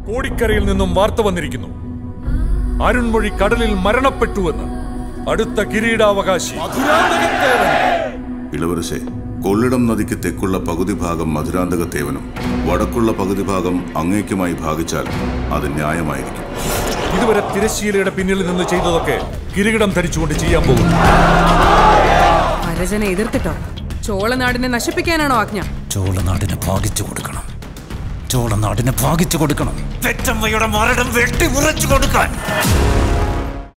കോടിക്കരയിൽ നിന്നും വാർത്ത വന്നിരിക്കുന്നു അരുൺമൊഴി കടലിൽ മരണപ്പെട്ടുവെന്ന് അടുത്ത കിരീടാവകാശി ഇളവരശെ കൊള്ളിടം നദിക്ക് തെക്കുള്ള പകുതി ഭാഗം മധുരാന്തകത്തേവനും വടക്കുള്ള പകുതി ഭാഗം അങ്ങേക്കുമായി ഭാഗിച്ചാൽ അത് ന്യായമായിരിക്കും ഇതുവരെ തിരശ്ശീലയുടെ പിന്നിൽ നിന്ന് ചെയ്തതൊക്കെ കിരീടം ധരിച്ചുകൊണ്ട് ചെയ്യാൻ പോകുന്നു അരജനെ എതിർത്തിട്ടോ ചോളനാടിനെ നശിപ്പിക്കാനാണോ ആജ്ഞ ചോളനാടിനെ ഭാഗിച്ചു കൊടുക്കണം ചോളനാടിനെ ഭാഗിച്ചു കൊടുക്കണം പെറ്റമ്മയുടെ മരണം വെട്ടി മുറിച്ചു കൊടുക്കാൻ